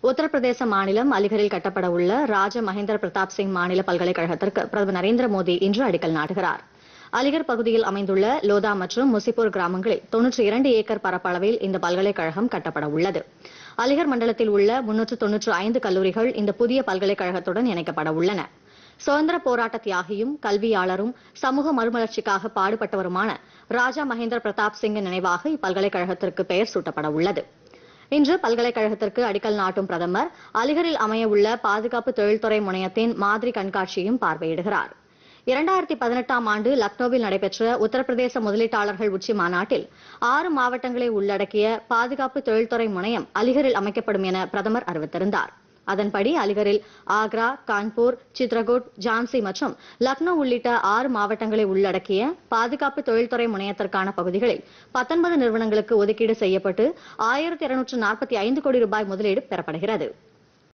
உத்தரப்பிரதேச மாநிலம் அலிகரில் கட்டப்பட உள்ள ராஜ மகேந்திர பிரதாப் சிங் மாநில பல்கலைக்கழகத்திற்கு பிரதமர் நரேந்திர மோடி இன்று அடிக்கல் நாட்டுகிறார் அலிகர் பகுதியில் அமைந்துள்ள லோதா மற்றும் முசிப்பூர் கிராமங்களில் தொன்னூற்றி இரண்டு ஏக்கர் பரப்பளவில் இந்த பல்கலைக்கழகம் கட்டப்பட உள்ளது அலிகர் மண்டலத்தில் உள்ள முன்னூற்று தொன்னூற்று ஐந்து கல்லூரிகள் இந்த புதிய பல்கலைக்கழகத்துடன் இணைக்கப்பட உள்ளன சுதந்திர போராட்ட தியாகியும் கல்வியாளரும் சமூக மறுமலர்ச்சிக்காக பாடுபட்டவருமான ராஜா மகேந்திர பிரதாப் சிங்கின் நினைவாக இப்பல்கலைக்கழகத்திற்கு பெயர் சூட்டப்பட உள்ளது இன்று பல்கலைக்கழகத்திற்கு அடிக்கல் நாட்டும் பிரதமர் அலிகரில் அமைய உள்ள பாதுகாப்பு தொழில்துறை முனையத்தின் மாதிரி கண்காட்சியும் பார்வையிடுகிறார் இரண்டாயிரத்தி பதினெட்டாம் ஆண்டு லக்னோவில் நடைபெற்ற உத்தரப்பிரதேச முதலீட்டாளர்கள் உச்சி மாநாட்டில் ஆறு மாவட்டங்களை உள்ளடக்கிய பாதுகாப்பு தொழில்துறை முனையம் அலிகரில் அமைக்கப்படும் என பிரதமர் அறிவித்திருந்தார் அதன்படி அலிகரில் ஆக்ரா கான்பூர் சித்ரகூட் ஜான்சி மற்றும் லக்னோ உள்ளிட்ட ஆறு மாவட்டங்களை உள்ளடக்கிய பாதுகாப்பு தொழில்துறை முனையத்திற்கான பகுதிகளில் பத்தொன்பது நிறுவனங்களுக்கு ஒதுக்கீடு செய்யப்பட்டு ஆயிரத்தி இருநூற்று நாற்பத்தி ஐந்து கோடி ரூபாய் முதலீடு பெறப்படுகிறது